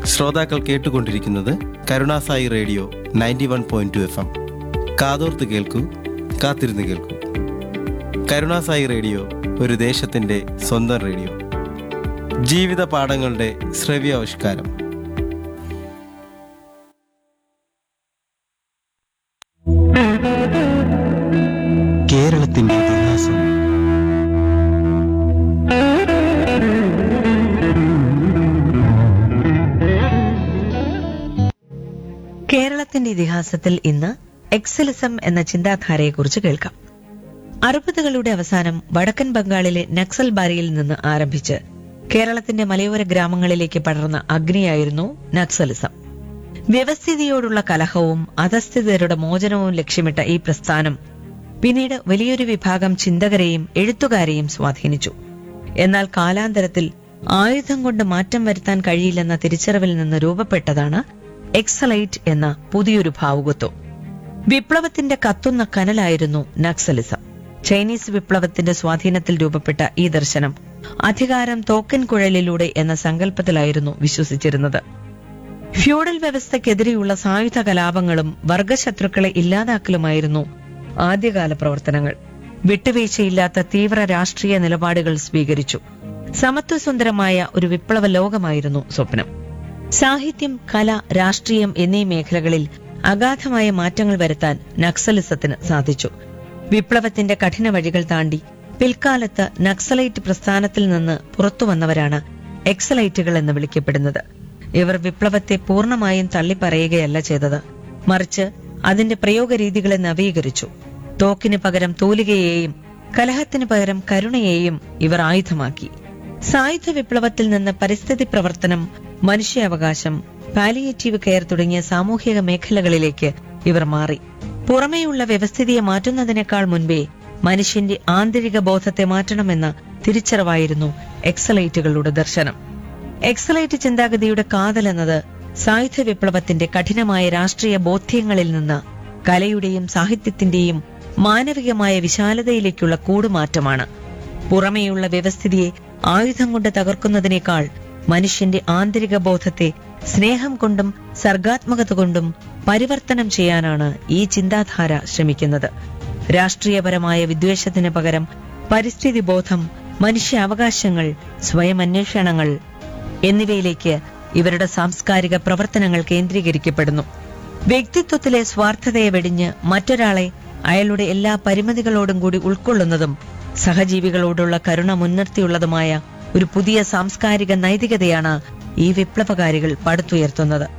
ശ്രോതാക്കൾ കേട്ടുകൊണ്ടിരിക്കുന്നത് Karunasai radio ninety one point two F M കാതോർത്ത് കേൾക്കൂ കാത്തിരുന്ന് കേൾക്കൂ കരുണാസായി റേഡിയോ ഒരു ദേശത്തിൻ്റെ സ്വന്തം റേഡിയോ ജീവിത പാഠങ്ങളുടെ ശ്രവ്യാവിഷ്കാരം കേരളത്തിന്റെ ഇതിഹാസം കേരളത്തിന്റെ ഇതിഹാസത്തിൽ ഇന്ന് എക്സലിസം എന്ന ചിന്താധാരയെക്കുറിച്ച് കേൾക്കാം അറുപതുകളുടെ അവസാനം വടക്കൻ ബംഗാളിലെ നക്സൽ ബാരിയിൽ നിന്ന് ആരംഭിച്ച് കേരളത്തിന്റെ മലയോര ഗ്രാമങ്ങളിലേക്ക് പടർന്ന അഗ്നിയായിരുന്നു നക്സലിസം വ്യവസ്ഥിതിയോടുള്ള കലഹവും അധസ്ഥിതരുടെ മോചനവും ലക്ഷ്യമിട്ട ഈ പ്രസ്ഥാനം പിന്നീട് വലിയൊരു വിഭാഗം ചിന്തകരെയും എഴുത്തുകാരെയും സ്വാധീനിച്ചു എന്നാൽ കാലാന്തരത്തിൽ ആയുധം കൊണ്ട് മാറ്റം വരുത്താൻ കഴിയില്ലെന്ന തിരിച്ചറിവിൽ നിന്ന് രൂപപ്പെട്ടതാണ് എക്സലൈറ്റ് എന്ന പുതിയൊരു ഭാവുകത്വം വിപ്ലവത്തിന്റെ കത്തുന്ന കനലായിരുന്നു നക്സലിസം ചൈനീസ് വിപ്ലവത്തിന്റെ സ്വാധീനത്തിൽ രൂപപ്പെട്ട ഈ ദർശനം അധികാരം തോക്കൻ കുഴലിലൂടെ എന്ന സങ്കല്പത്തിലായിരുന്നു വിശ്വസിച്ചിരുന്നത് ഫ്യൂഡൽ വ്യവസ്ഥയ്ക്കെതിരെയുള്ള സായുധ കലാപങ്ങളും വർഗശത്രുക്കളെ ഇല്ലാതാക്കലുമായിരുന്നു ആദ്യകാല പ്രവർത്തനങ്ങൾ വിട്ടുവീഴ്ചയില്ലാത്ത തീവ്ര രാഷ്ട്രീയ നിലപാടുകൾ സ്വീകരിച്ചു സമത്വസുന്ദരമായ ഒരു വിപ്ലവ ലോകമായിരുന്നു സ്വപ്നം സാഹിത്യം കല രാഷ്ട്രീയം എന്നീ മേഖലകളിൽ അഗാധമായ മാറ്റങ്ങൾ വരുത്താൻ നക്സലിസത്തിന് സാധിച്ചു വിപ്ലവത്തിന്റെ കഠിന വഴികൾ താണ്ടി പിൽക്കാലത്ത് നക്സലൈറ്റ് പ്രസ്ഥാനത്തിൽ നിന്ന് പുറത്തുവന്നവരാണ് എക്സലൈറ്റുകൾ എന്ന് വിളിക്കപ്പെടുന്നത് ഇവർ വിപ്ലവത്തെ പൂർണ്ണമായും തള്ളിപ്പറയുകയല്ല ചെയ്തത് മറിച്ച് അതിന്റെ പ്രയോഗ രീതികളെ നവീകരിച്ചു തോക്കിന് പകരം തൂലികയെയും കലഹത്തിന് പകരം കരുണയെയും ഇവർ ആയുധമാക്കി സായുധ വിപ്ലവത്തിൽ നിന്ന് പരിസ്ഥിതി പ്രവർത്തനം മനുഷ്യാവകാശം പാലിയേറ്റീവ് കെയർ തുടങ്ങിയ സാമൂഹിക മേഖലകളിലേക്ക് ഇവർ മാറി പുറമേയുള്ള വ്യവസ്ഥിതിയെ മാറ്റുന്നതിനേക്കാൾ മുൻപേ മനുഷ്യന്റെ ആന്തരിക ബോധത്തെ മാറ്റണമെന്ന തിരിച്ചറിവായിരുന്നു എക്സലൈറ്റുകളുടെ ദർശനം എക്സലൈറ്റ് ചിന്താഗതിയുടെ കാതൽ എന്നത് സായുധ വിപ്ലവത്തിന്റെ കഠിനമായ രാഷ്ട്രീയ ബോധ്യങ്ങളിൽ നിന്ന് കലയുടെയും സാഹിത്യത്തിന്റെയും മാനവികമായ വിശാലതയിലേക്കുള്ള കൂടുമാറ്റമാണ് പുറമേയുള്ള വ്യവസ്ഥിതിയെ ആയുധം കൊണ്ട് തകർക്കുന്നതിനേക്കാൾ മനുഷ്യന്റെ ആന്തരിക ബോധത്തെ സ്നേഹം കൊണ്ടും സർഗാത്മകത കൊണ്ടും പരിവർത്തനം ചെയ്യാനാണ് ഈ ചിന്താധാര ശ്രമിക്കുന്നത് രാഷ്ട്രീയപരമായ വിദ്വേഷത്തിന് പകരം പരിസ്ഥിതി ബോധം മനുഷ്യാവകാശങ്ങൾ സ്വയം അന്വേഷണങ്ങൾ എന്നിവയിലേക്ക് ഇവരുടെ സാംസ്കാരിക പ്രവർത്തനങ്ങൾ കേന്ദ്രീകരിക്കപ്പെടുന്നു വ്യക്തിത്വത്തിലെ സ്വാർത്ഥതയെ വെടിഞ്ഞ് മറ്റൊരാളെ അയാളുടെ എല്ലാ പരിമിതികളോടും കൂടി ഉൾക്കൊള്ളുന്നതും സഹജീവികളോടുള്ള കരുണ മുൻനിർത്തിയുള്ളതുമായ ഒരു പുതിയ സാംസ്കാരിക നൈതികതയാണ് ഈ വിപ്ലവകാരികൾ പടുത്തുയർത്തുന്നത്